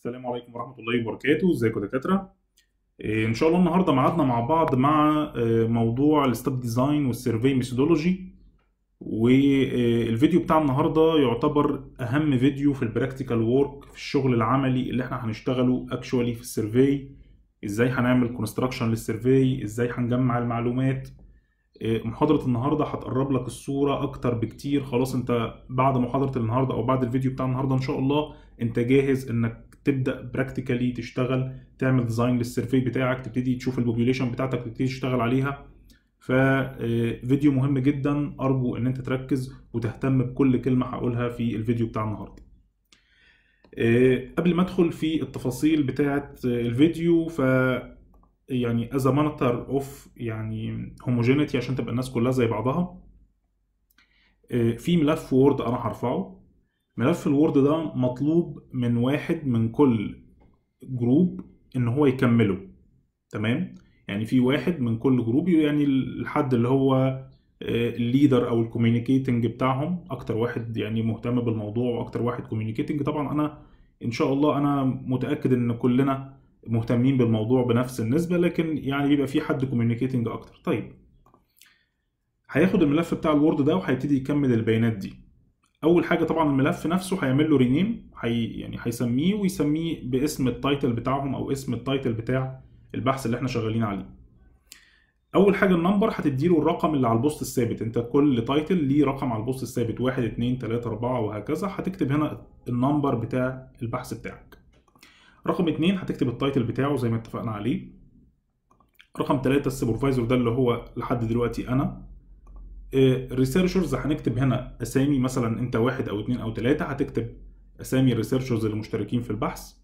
السلام عليكم ورحمة الله وبركاته ازيكم يا دكاترة إيه، ان شاء الله النهاردة ميعادنا مع بعض مع آه، موضوع الستاب ديزاين والسيرفي ميثودولوجي والفيديو بتاع النهاردة يعتبر اهم فيديو في البراكتيكال وورك في الشغل العملي اللي احنا هنشتغله اكشوالي في السيرفي ازاي هنعمل كونستراكشن للسيرفي ازاي هنجمع المعلومات إيه، محاضرة النهاردة هتقرب لك الصورة أكتر بكتير خلاص أنت بعد محاضرة النهاردة أو بعد الفيديو بتاع النهاردة إن شاء الله أنت جاهز إنك تبدا براكتيكالي تشتغل تعمل ديزاين للسيرفي بتاعك تبتدي تشوف البوبيوليشن بتاعتك تبتدي تشتغل عليها ففيديو مهم جدا ارجو ان انت تركز وتهتم بكل كلمه هقولها في الفيديو بتاع النهارده آه، قبل ما ادخل في التفاصيل بتاعه الفيديو ف يعني as a matter of يعني homogeneity عشان تبقى الناس كلها زي بعضها آه، في ملف وورد انا هرفعه ملف الوورد ده مطلوب من واحد من كل جروب ان هو يكمله تمام يعني في واحد من كل جروب يعني الحد اللي هو الليدر او الكوميونيكيتنج بتاعهم اكتر واحد يعني مهتم بالموضوع واكتر واحد كوميونيكيتنج طبعا انا ان شاء الله انا متاكد ان كلنا مهتمين بالموضوع بنفس النسبه لكن يعني بيبقى في حد كوميونيكيتنج اكتر طيب هياخد الملف بتاع الوورد ده وهيبتدي يكمل البيانات دي اول حاجه طبعا الملف نفسه هيعمل له رينيم هي يعني هيسميه ويسميه باسم التايتل بتاعهم او اسم التايتل بتاع البحث اللي احنا شغالين عليه اول حاجه النمبر هتديله الرقم اللي على البوست الثابت انت كل تايتل ليه رقم على البوست الثابت 1 2 3 4 وهكذا هتكتب هنا النمبر بتاع البحث بتاعك رقم 2 هتكتب التايتل بتاعه زي ما اتفقنا عليه رقم 3 السوبرفايزر ده اللي هو لحد دلوقتي انا الريسيرشرز هنكتب هنا اسامي مثلا انت واحد او اتنين او تلاته هتكتب اسامي الريسيرشرز اللي مشتركين في البحث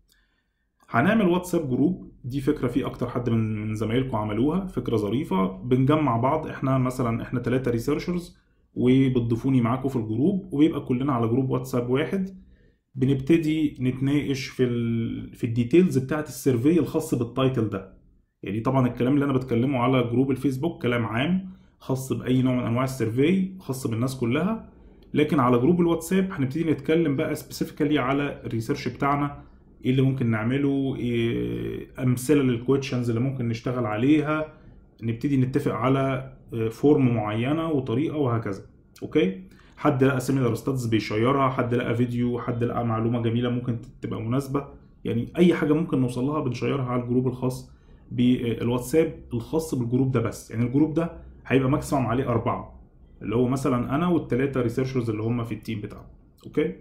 هنعمل واتساب جروب دي فكره في اكتر حد من من زمايلكم عملوها فكره ظريفه بنجمع بعض احنا مثلا احنا ثلاثه ريسيرشرز وبتضيفوني معاكم في الجروب وبيبقى كلنا على جروب واتساب واحد بنبتدي نتناقش في ال... في الديتيلز بتاعت السيرفي الخاص بالتايتل ده يعني طبعا الكلام اللي انا بتكلمه على جروب الفيسبوك كلام عام خاص باي نوع من انواع السيرفي خاص بالناس كلها لكن على جروب الواتساب هنبتدي نتكلم بقى سبيسيفيكالي على الريسيرش بتاعنا ايه اللي ممكن نعمله إيه امثله للكويشنز اللي ممكن نشتغل عليها نبتدي نتفق على فورم معينه وطريقه وهكذا اوكي حد لقى سيميلار ستاتس بيشيرها حد لقى فيديو حد لقى معلومه جميله ممكن تبقى مناسبه يعني اي حاجه ممكن نوصل لها بنشيرها على الجروب الخاص بالواتساب الخاص بالجروب ده بس يعني الجروب ده هيبقى ماكسيمم عليه أربعة اللي هو مثلا أنا والتلاتة ريسيرشرز اللي هم في التيم بتاعه أوكي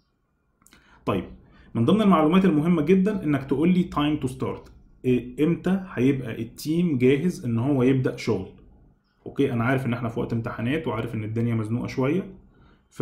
طيب من ضمن المعلومات المهمة جدا إنك تقول لي تايم تو ستارت إمتى هيبقى التيم جاهز إن هو يبدأ شغل أوكي أنا عارف إن إحنا في وقت امتحانات وعارف إن الدنيا مزنوقة شوية ف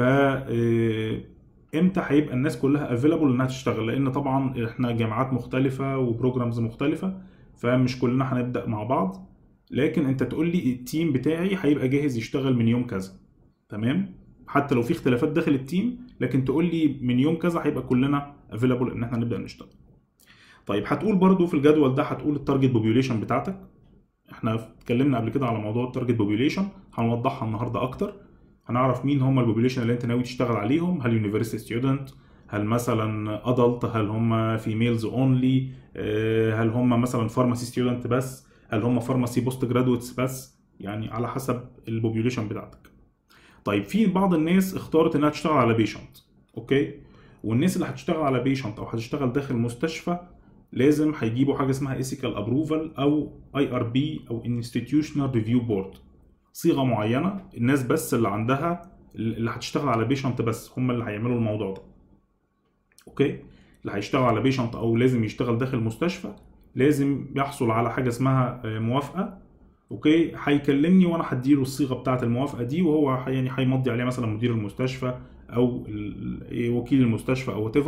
امتى هيبقى الناس كلها افيلابل انها تشتغل لان طبعا احنا جامعات مختلفه وبروجرامز مختلفه فمش كلنا هنبدا مع بعض لكن انت تقول لي التيم بتاعي هيبقى جاهز يشتغل من يوم كذا تمام حتى لو في اختلافات داخل التيم لكن تقول لي من يوم كذا هيبقى كلنا افيلابل ان احنا نبدا نشتغل طيب هتقول برضو في الجدول ده هتقول التارجت بوبيوليشن بتاعتك احنا اتكلمنا قبل كده على موضوع التارجت بوبيوليشن هنوضحها النهارده اكتر هنعرف مين هم البوبيوليشن اللي انت ناوي تشتغل عليهم هل يونيفرسيتي ستودنت هل مثلا ادلت هل هم فيميلز اونلي هل هم مثلا فارماسي ستودنت بس هل هم فارماسي بوست جرادويتس بس يعني على حسب البوبيوليشن بتاعتك طيب في بعض الناس اختارت انها تشتغل على بيشنت اوكي والناس اللي هتشتغل على بيشنت او هتشتغل داخل مستشفى لازم هيجيبوا حاجه اسمها ايثيكال ابروفال او اي ار بي او انستتيوشنال ريفيو بورد صيغه معينه الناس بس اللي عندها اللي هتشتغل على بيشنت بس هم اللي هيعملوا الموضوع ده اوكي اللي هيشتغل على بيشنت او لازم يشتغل داخل مستشفى لازم يحصل على حاجه اسمها موافقه اوكي هيكلمني وانا هديله الصيغه بتاعه الموافقه دي وهو يعني هيمضي عليها مثلا مدير المستشفى او وكيل المستشفى او وات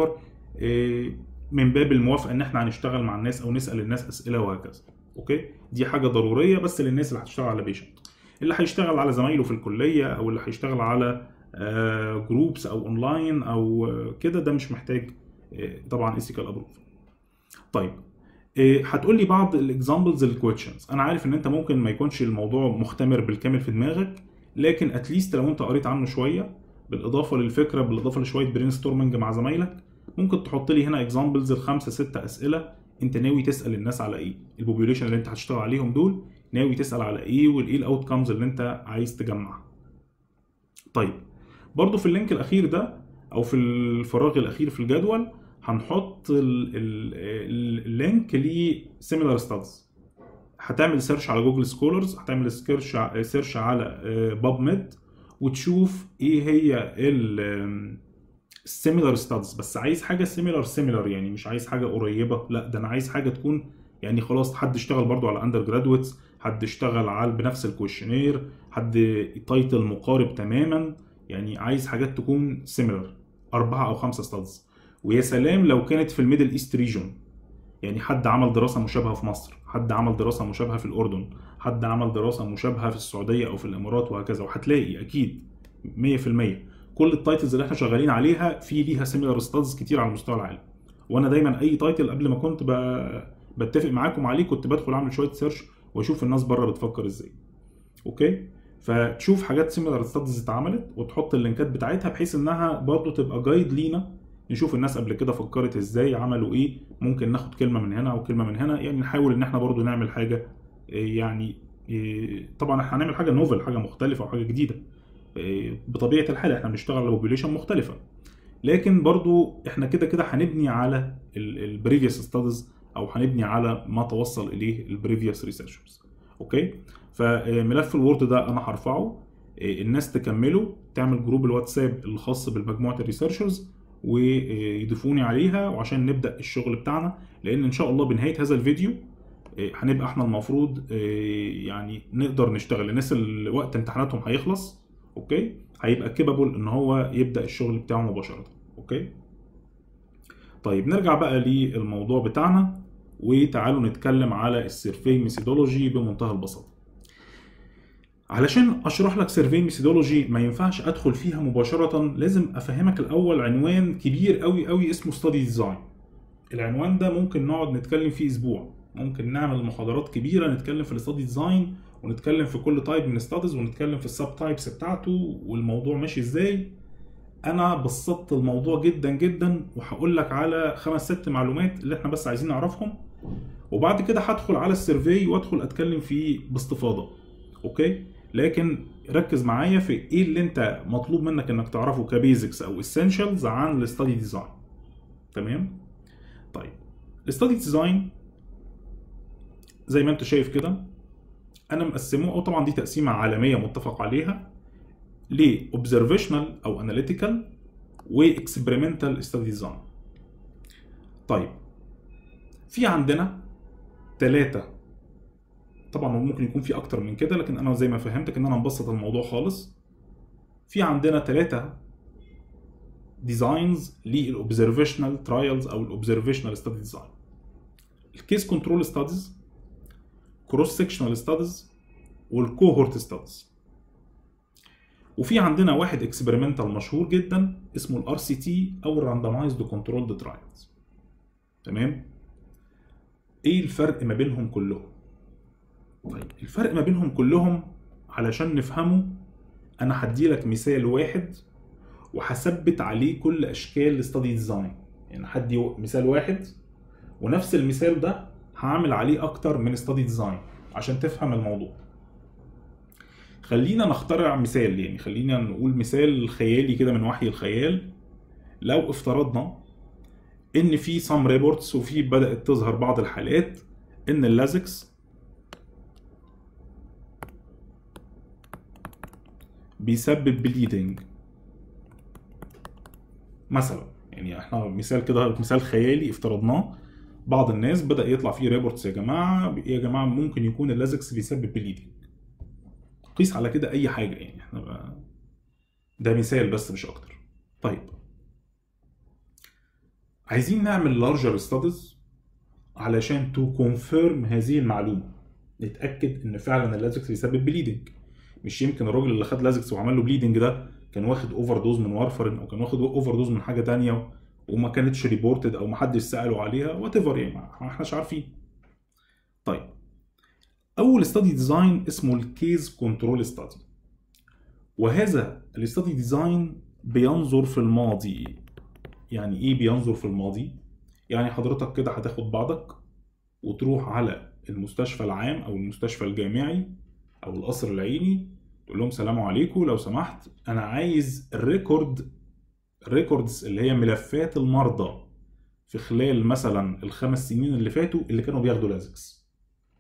من باب الموافقه ان احنا هنشتغل مع الناس او نسال الناس اسئله وهكذا اوكي دي حاجه ضروريه بس للناس اللي هتشتغل على بيشنت اللي هيشتغل على زمايله في الكليه او اللي هيشتغل على جروبس او اونلاين او كده ده مش محتاج طبعا ايثيكال ابروف طيب هتقول لي بعض الاكزامبلز للكويشنز انا عارف ان انت ممكن ما يكونش الموضوع مختمر بالكامل في دماغك لكن اتليست لو انت قريت عنه شويه بالاضافه للفكره بالاضافه لشويه برين ستورمنج مع زمايلك ممكن تحط لي هنا اكزامبلز الخمسه ست اسئله انت ناوي تسال الناس على ايه البوبيوليشن اللي انت هتشتغل عليهم دول ناوي تسال على ايه وايه الاوت كامز اللي انت عايز تجمعها طيب برضو في اللينك الاخير ده او في الفراغ الاخير في الجدول هنحط ال- ال- ال- اللينك لسيميلار ستادز هتعمل سيرش على جوجل سكولرز هتعمل سيرش سيرش على باب ميد وتشوف ايه هي السيميلار ستادز بس عايز حاجه سيميلار سيميلار يعني مش عايز حاجه قريبه لا ده انا عايز حاجه تكون يعني خلاص حد اشتغل برضو على اندر جرادويتس حد اشتغل على بنفس الكويشنير حد تايتل مقارب تماما يعني عايز حاجات تكون سيميلار اربعه او خمسه ستادز ويا سلام لو كانت في الميدل ايست ريجون يعني حد عمل دراسه مشابهه في مصر حد عمل دراسه مشابهه في الاردن حد عمل دراسه مشابهه في السعوديه او في الامارات وهكذا وهتلاقي اكيد 100% كل التايتلز اللي احنا شغالين عليها في ليها سيميلار ستادز كتير على مستوى العالم وانا دايما اي تايتل قبل ما كنت ب... بتفق معاكم عليه كنت بدخل اعمل شويه سيرش واشوف الناس بره بتفكر ازاي اوكي فتشوف حاجات سيميلار ستادز اتعملت وتحط اللينكات بتاعتها بحيث انها برضو تبقى جايد لينا نشوف الناس قبل كده فكرت ازاي عملوا ايه ممكن ناخد كلمه من هنا او كلمه من هنا يعني نحاول ان احنا برضو نعمل حاجه إيه يعني إيه طبعا احنا هنعمل حاجه نوفل حاجه مختلفه او حاجه جديده إيه بطبيعه الحال احنا بنشتغل على بوبيوليشن مختلفه لكن برضو احنا كده كده هنبني على البريفيوس ستادز او هنبني على ما توصل اليه البريفيوس ريسيرشرز اوكي فملف الوورد ده انا هرفعه الناس تكمله تعمل جروب الواتساب الخاص بالمجموعه الريسيرشرز ويضيفوني عليها وعشان نبدا الشغل بتاعنا لان ان شاء الله بنهايه هذا الفيديو هنبقى احنا المفروض يعني نقدر نشتغل الناس اللي وقت امتحاناتهم هيخلص اوكي هيبقى كيبابل ان هو يبدا الشغل بتاعه مباشره اوكي طيب نرجع بقى للموضوع بتاعنا وتعالوا نتكلم على السيرفي ميثودولوجي بمنتهى البساطه علشان اشرح لك سيرفي ميثودولوجي ما ينفعش ادخل فيها مباشره لازم افهمك الاول عنوان كبير قوي قوي اسمه ستادي ديزاين العنوان ده ممكن نقعد نتكلم فيه اسبوع ممكن نعمل محاضرات كبيره نتكلم في الاستادي ديزاين ونتكلم في كل تايب من الستاديز ونتكلم في السب تايبس بتاعته والموضوع ماشي ازاي انا بسطت الموضوع جدا جدا وهقول لك على خمس ست معلومات اللي احنا بس عايزين نعرفهم وبعد كده هدخل على السيرفي وادخل اتكلم فيه باستفاضه اوكي لكن ركز معايا في ايه اللي انت مطلوب منك انك تعرفه كبيزكس او اسينشالز عن الاستادي ديزاين تمام طيب الاستادي ديزاين زي ما انت شايف كده انا مقسمه او طبعا دي تقسيمه عالميه متفق عليها ل observational او analytical و experimental study design طيب في عندنا ثلاثة طبعا ممكن يكون في اكتر من كده لكن انا زي ما فهمتك ان انا مبسط الموضوع خالص في عندنا ثلاثة ديزاينز للاوبزرفيشنال ترايلز او الاوبزرفيشنال ستادي ديزاين الكيس كنترول ستاديز كروس سكشنال ستاديز والكوهورت ستاديز وفي عندنا واحد اكسبيرمنتال مشهور جدا اسمه الار سي تي او الراندمايزد كنترولد ترايلز تمام ايه الفرق ما بينهم كلهم طيب الفرق ما بينهم كلهم علشان نفهمه انا هدي لك مثال واحد وهثبت عليه كل اشكال الاستادي ديزاين يعني هدي مثال واحد ونفس المثال ده هعمل عليه اكتر من استادي ديزاين عشان تفهم الموضوع خلينا نخترع مثال يعني خلينا نقول مثال خيالي كده من وحي الخيال لو افترضنا ان في سام ريبورتس وفي بدات تظهر بعض الحالات ان اللازكس بيسبب بليدنج مثلا يعني احنا مثال كده مثال خيالي افترضناه بعض الناس بدا يطلع فيه ريبورتس يا جماعه يا جماعه ممكن يكون اللازكس بيسبب بليدنج قيس على كده اي حاجه يعني احنا بقى ده مثال بس مش اكتر طيب عايزين نعمل لارجر ستاديز علشان تو كونفيرم هذه المعلومه نتاكد ان فعلا اللازكس بيسبب بليدنج مش يمكن الراجل اللي خد لازكس وعمل له بليدنج ده كان واخد اوفر دوز من وارفرين او كان واخد اوفر دوز من حاجه تانية وما كانتش ريبورتد او ما حدش ساله عليها وات ايفر يعني ما احناش عارفين طيب اول استادي ديزاين اسمه الكيز كنترول ستادي وهذا الاستادي ديزاين بينظر في الماضي يعني ايه بينظر في الماضي يعني حضرتك كده هتاخد بعضك وتروح على المستشفى العام او المستشفى الجامعي او القصر العيني تقول لهم سلام عليكم لو سمحت انا عايز الريكورد الريكوردز اللي هي ملفات المرضى في خلال مثلا الخمس سنين اللي فاتوا اللي كانوا بياخدوا لازكس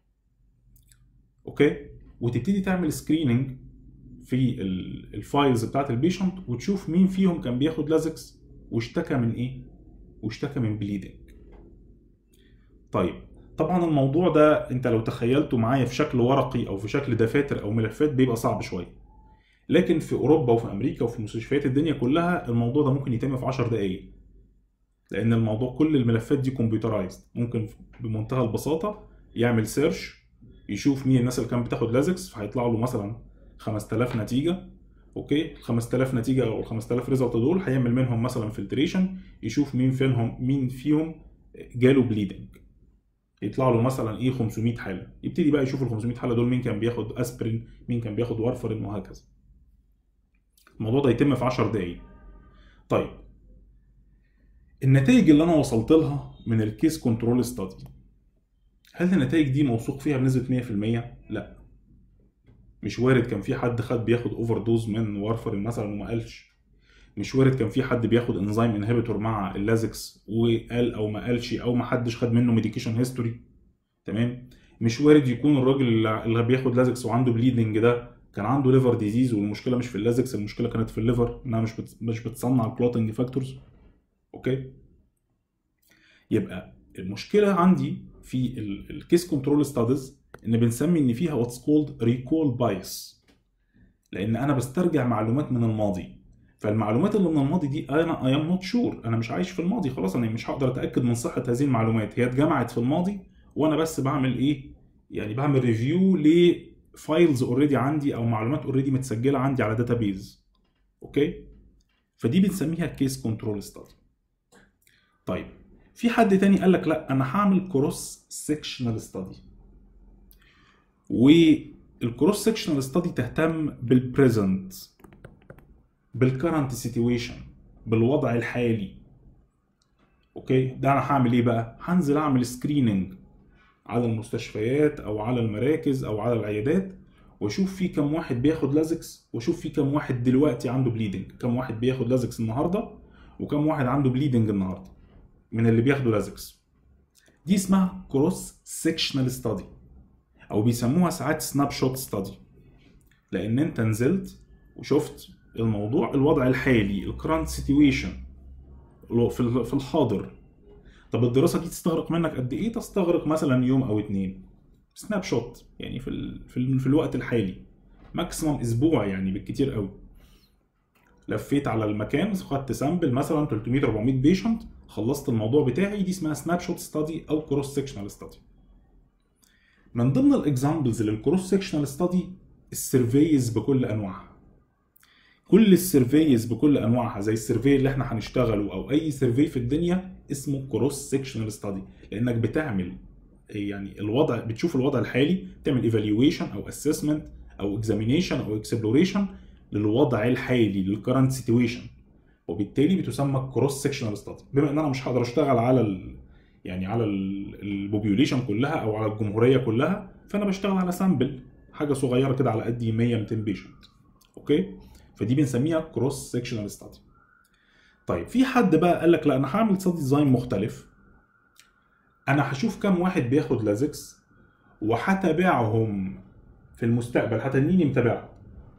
اوكي وتبتدي تعمل سكريننج في ال- الفايلز بتاعت البيشنت وتشوف مين فيهم كان بياخد لازكس واشتكى من ايه واشتكى من بليدنج طيب طبعا الموضوع ده انت لو تخيلته معايا في شكل ورقي او في شكل دفاتر او ملفات بيبقى صعب شويه لكن في اوروبا وفي امريكا وفي مستشفيات الدنيا كلها الموضوع ده ممكن يتم في 10 دقائق لان الموضوع كل الملفات دي كمبيوترايزد ممكن بمنتهى البساطه يعمل سيرش يشوف مين الناس اللي كانت بتاخد لازكس فهيطلع له مثلا 5000 نتيجه اوكي ال 5000 نتيجه او ال 5000 ريزلت دول هيعمل منهم مثلا فلتريشن يشوف مين فيهم مين فيهم جاله بليدنج يطلع له مثلا ايه 500 حاله يبتدي بقى يشوف ال 500 حاله دول مين كان بياخد اسبرين مين كان بياخد وارفرين وهكذا الموضوع ده يتم في 10 دقايق طيب النتائج اللي انا وصلت لها من الكيس كنترول ستادي هل النتائج دي موثوق فيها بنسبه 100% لا مش وارد كان في حد خد بياخد اوفر دوز من وارفرين مثلا وما قالش مش وارد كان في حد بياخد انزيم انهبيتور مع اللازكس وقال او ما قالش او ما حدش خد منه ميديكيشن هيستوري تمام مش وارد يكون الراجل اللي- اللي بياخد لازكس وعنده بليدنج ده كان عنده ليفر ديزيز والمشكله مش في اللازكس المشكله كانت في الليفر انها مش بت... مش بتصنع الكلوتنج فاكتورز اوكي يبقى المشكله عندي في الكيس كنترول ستاديز ان بنسمي ان فيها واتس كولد ريكول بايس لان انا بسترجع معلومات من الماضي فالمعلومات اللي من الماضي دي انا اي ام نوت شور انا مش عايش في الماضي خلاص انا مش هقدر اتاكد من صحه هذه المعلومات هي اتجمعت في الماضي وانا بس بعمل ايه يعني بعمل ريفيو لفايلز اوريدي عندي او معلومات اوريدي متسجله عندي على داتابيز اوكي فدي بنسميها كيس كنترول ستادي طيب في حد تاني قال لك لا انا هعمل كروس سيكشنال ستادي والكروس سيكشنال ستادي تهتم بالبريزنت بالكرنت سيتويشن بالوضع الحالي اوكي ده انا هعمل ايه بقى هنزل اعمل سكريننج على المستشفيات او على المراكز او على العيادات واشوف في كم واحد بياخد لازكس واشوف في كم واحد دلوقتي عنده بليدنج كم واحد بياخد لازكس النهارده وكم واحد عنده بليدنج النهارده من اللي بياخدوا لازكس دي اسمها كروس سيكشنال ستادي او بيسموها ساعات سناب شوت ستادي لان انت نزلت وشفت الموضوع الوضع الحالي الكرنت سيتويشن في في الحاضر طب الدراسه دي تستغرق منك قد ايه تستغرق مثلا يوم او اتنين سناب شوت يعني في ال... في, ال... في الوقت الحالي ماكسيموم اسبوع يعني بالكتير قوي لفيت على المكان خدت سامبل مثلا 300 400 بيشنت خلصت الموضوع بتاعي دي اسمها سناب شوت ستادي او كروس سيكشنال ستادي من ضمن الاكزامبلز للكروس سيكشنال ستادي السيرفيز بكل انواعها كل السيرفيز بكل انواعها زي السيرفي اللي احنا هنشتغله او اي سيرفي في الدنيا اسمه كروس سيكشنال ستادي لانك بتعمل يعني الوضع بتشوف الوضع الحالي تعمل ايفالويشن او اسسمنت او اكزامينيشن او اكسبلوريشن للوضع الحالي للكرنت سيتويشن وبالتالي بتسمى كروس سيكشنال ستادي بما ان انا مش هقدر اشتغل على ال يعني على البوبيوليشن كلها او على الجمهوريه كلها فانا بشتغل على سامبل حاجه صغيره كده على قد 100 200 بيشنت اوكي فدي بنسميها كروس سيكشنال ستادي طيب في حد بقى قال لك لا انا هعمل ستادي ديزاين مختلف انا هشوف كام واحد بياخد لازكس وهتابعهم في المستقبل هتنيني متابعهم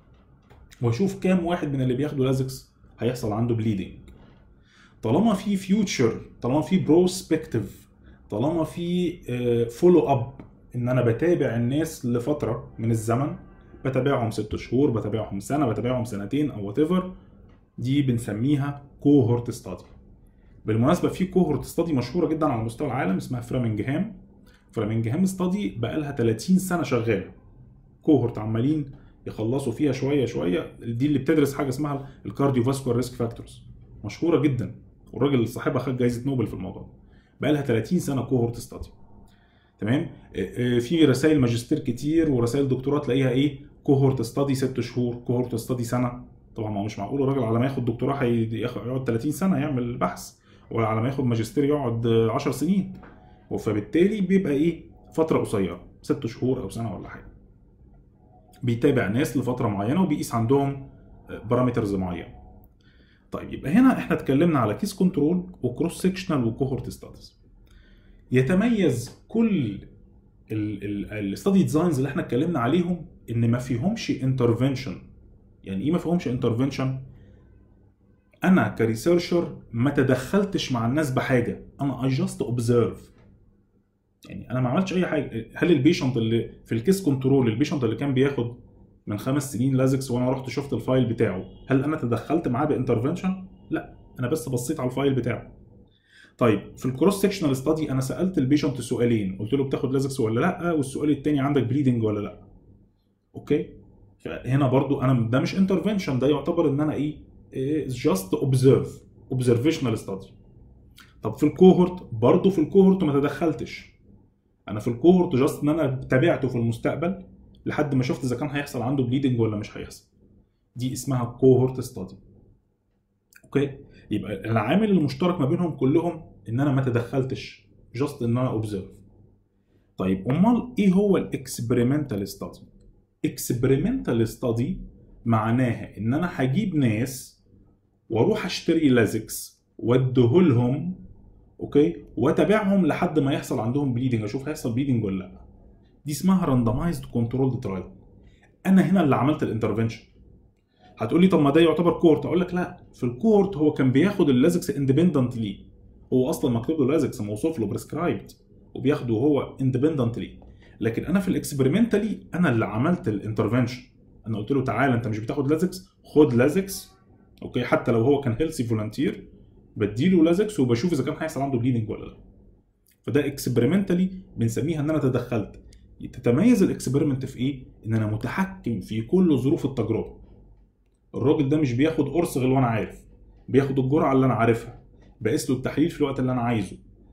واشوف كام واحد من اللي بياخدوا لازكس هيحصل عنده بليدنج طالما في فيوتشر طالما في بروسبكتيف طالما في فولو اب ان انا بتابع الناس لفتره من الزمن بتابعهم ست شهور بتابعهم سنه بتابعهم سنتين او وات دي بنسميها كوهورت ستادي بالمناسبه في كوهورت ستادي مشهوره جدا على مستوى العالم اسمها فرامنجهام فرامنجهام ستادي بقى لها 30 سنه شغاله كوهورت عمالين يخلصوا فيها شويه شويه دي اللي بتدرس حاجه اسمها الكارديو فاسكولار ريسك فاكتورز مشهوره جدا والراجل صاحبها خد جائزه نوبل في الموضوع بقى لها 30 سنه كوهورت ستادي تمام في رسائل ماجستير كتير ورسائل دكتوراه تلاقيها ايه كوهورت ستادي ست شهور كوهورت ستادي سنه طبعا ما هو مش معقول الراجل على ما ياخد دكتوراه هيقعد 30 سنه يعمل بحث ولا على ما ياخد ماجستير يقعد 10 سنين فبالتالي بيبقى ايه فتره قصيره ست شهور او سنه ولا حاجه بيتابع ناس لفتره معينه وبيقيس عندهم بارامترز معينه طيب يبقى هنا احنا اتكلمنا على كيس كنترول وكروس سيكشنال وكوهورت ستاديز يتميز كل الستادي ديزاينز اللي احنا اتكلمنا عليهم ان ما فيهمش انترفنشن يعني ايه ما فيهمش انترفنشن انا كريسيرشر ما تدخلتش مع الناس بحاجه انا اي جاست اوبزرف يعني انا ما عملتش اي حاجه هل البيشنت اللي في الكيس كنترول البيشنت اللي كان بياخد من خمس سنين لازكس وانا رحت شفت الفايل بتاعه هل انا تدخلت معاه بانترفنشن لا انا بس بصيت على الفايل بتاعه طيب في الكروس سكشنال ستادي انا سالت البيشنت سؤالين قلت له بتاخد لازكس ولا لا والسؤال الثاني عندك بليدنج ولا لا اوكي فهنا برضو انا ده مش انترفنشن ده يعتبر ان انا ايه جاست اوبزرف اوبزرفيشنال ستادي طب في الكوهورت برضو في الكوهورت ما تدخلتش انا في الكوهورت جاست ان انا تابعته في المستقبل لحد ما شفت اذا كان هيحصل عنده بليدنج ولا مش هيحصل دي اسمها كوهورت ستادي اوكي يبقى العامل المشترك ما بينهم كلهم ان انا ما تدخلتش جاست ان انا اوبزرف طيب امال ايه هو الاكسبيرمنتال ستادي اكسبيرمنتال ستادي معناها ان انا هجيب ناس واروح اشتري لازكس واديهولهم اوكي واتابعهم لحد ما يحصل عندهم بليدنج اشوف هيحصل بليدنج ولا لا دي اسمها راندمايزد كنترول ترايل انا هنا اللي عملت الانترفنشن هتقول لي طب ما ده يعتبر كورت اقول لك لا في الكورت هو كان بياخد اللازكس اندبندنتلي هو اصلا مكتوب له لازكس موصوف له بريسكرايبد وبياخده هو اندبندنتلي لكن انا في الاكسبيرمنتالي انا اللي عملت الانترفنشن انا قلت له تعالى انت مش بتاخد لازكس خد لازكس اوكي حتى لو هو كان هيلثي فولنتير بديله لازكس وبشوف اذا كان هيحصل عنده بليدنج ولا لا فده اكسبيرمنتالي بنسميها ان انا تدخلت تتميز الاكسبيرمنت في ايه ان انا متحكم في كل ظروف التجربه الراجل ده مش بياخد قرص غير وانا عارف بياخد الجرعه اللي انا عارفها بقيس له التحليل في الوقت اللي انا عايزه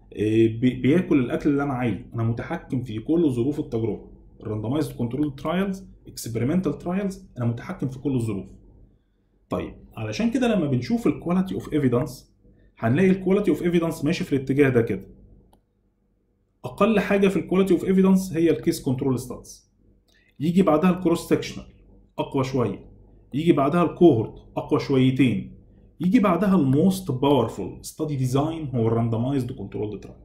بياكل الاكل اللي انا عايزه انا متحكم في كل ظروف التجربه الراندمايزد كنترول ترايلز اكسبيرمنتال ترايلز انا متحكم في كل الظروف طيب علشان كده لما بنشوف الكواليتي اوف ايفيدنس هنلاقي الكواليتي اوف ايفيدنس ماشي في الاتجاه ده كده اقل حاجه في الكواليتي اوف ايفيدنس هي الكيس كنترول ستاتس يجي بعدها الكروس سكشنال اقوى شويه يجي بعدها الكوهورت اقوى شويتين يجي بعدها الموست باورفول ستادي ديزاين هو الراندمايزد كنترول ترايل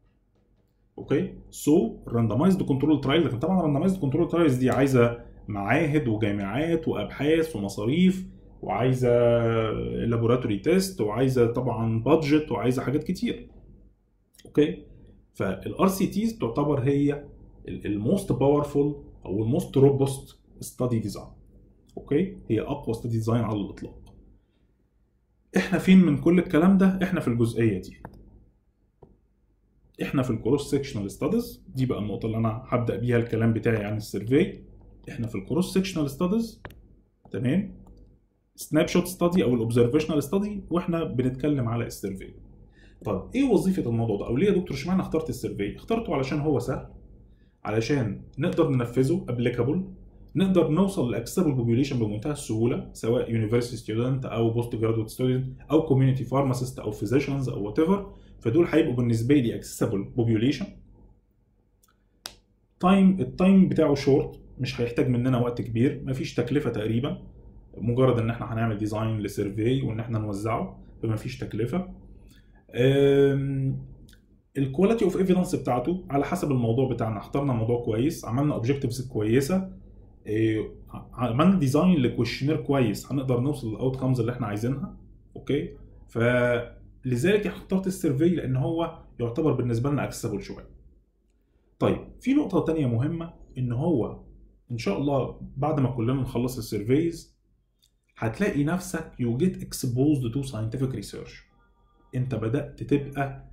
اوكي سو الراندمايزد كنترول ترايل لكن طبعا الراندمايزد كنترول ترايلز دي عايزه معاهد وجامعات وابحاث ومصاريف وعايزه لابوراتوري تيست وعايزه طبعا بادجت وعايزه حاجات كتير اوكي فالار سي تيز تعتبر هي الموست باورفول او الموست روبست ستادي ديزاين اوكي هي اقوى ستادي ديزاين على الاطلاق احنا فين من كل الكلام ده احنا في الجزئيه دي احنا في الكروس سيكشنال ستاديز دي بقى النقطه اللي انا هبدا بيها الكلام بتاعي عن السيرفي احنا في الكروس سيكشنال ستاديز تمام سناب شوت ستادي او الاوبزرفيشنال ستادي واحنا بنتكلم على السيرفي طب ايه وظيفه الموضوع ده او ليه يا دكتور اشمعنى اخترت السيرفي اخترته علشان هو سهل علشان نقدر ننفذه ابليكابل نقدر نوصل لاكسبل بوبيوليشن بمنتهى السهوله سواء يونيفرسيتي ستودنت او بوست جرادويت ستودنت او كوميونتي فارماسيست او فيزيشنز او وات ايفر فدول هيبقوا بالنسبه لي اكسسبل بوبيوليشن تايم التايم بتاعه شورت مش هيحتاج مننا وقت كبير مفيش تكلفه تقريبا مجرد ان احنا هنعمل ديزاين لسيرفي وان احنا نوزعه فمفيش تكلفه الكواليتي اوف ايفيدنس بتاعته على حسب الموضوع بتاعنا اخترنا موضوع كويس عملنا اوبجكتيفز كويسه عملنا ديزاين لكويشنير كويس هنقدر نوصل للاوت كامز اللي احنا عايزينها اوكي فلذلك اخترت السيرفي لان هو يعتبر بالنسبه لنا اكسسبل شويه طيب في نقطه تانية مهمه ان هو ان شاء الله بعد ما كلنا نخلص السيرفيز هتلاقي نفسك يو جيت اكسبوزد تو ساينتفك ريسيرش انت بدات تبقى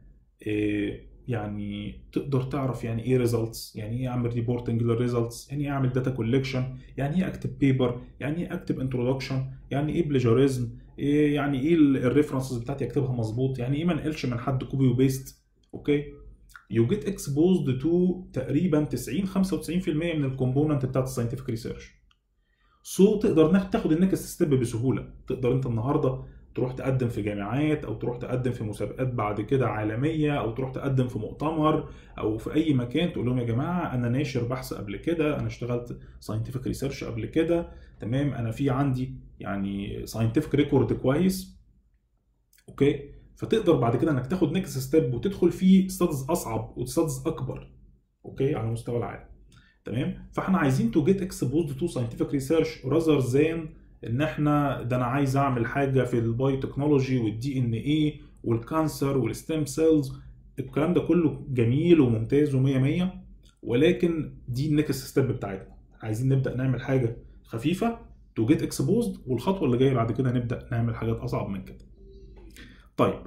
يعني تقدر تعرف يعني ايه ريزلتس يعني ايه اعمل ريبورتنج للريزلتس يعني ايه اعمل داتا كولكشن يعني ايه اكتب بيبر يعني ايه اكتب انترودكشن يعني ايه بليجاريزم إيه يعني ايه الريفرنسز بتاعتي اكتبها مظبوط يعني ايه ما انقلش من حد كوبي وبيست اوكي يو جيت اكسبوزد تو تقريبا 90 95% من الكومبوننت بتاعت الساينتفك ريسيرش سو تقدر تاخد النكست ستيب بسهوله تقدر انت النهارده تروح تقدم في جامعات او تروح تقدم في مسابقات بعد كده عالميه او تروح تقدم في مؤتمر او في اي مكان تقول لهم يا جماعه انا ناشر بحث قبل كده انا اشتغلت ساينتفك ريسيرش قبل كده تمام انا في عندي يعني ساينتفك ريكورد كويس اوكي فتقدر بعد كده انك تاخد نيكست ستيب وتدخل في ستادز اصعب وستادز اكبر اوكي على مستوى العالم تمام فاحنا عايزين تو جيت اكسبوزد تو ساينتفك ريسيرش راذر ذان ان احنا ده انا عايز اعمل حاجه في البايو تكنولوجي والدي ان اي والكانسر والستيم سيلز الكلام ده كله جميل وممتاز و100 100 ولكن دي النكست ستيب بتاعتنا عايزين نبدا نعمل حاجه خفيفه تو جيت اكسبوزد والخطوه اللي جايه بعد كده نبدا نعمل حاجات اصعب من كده طيب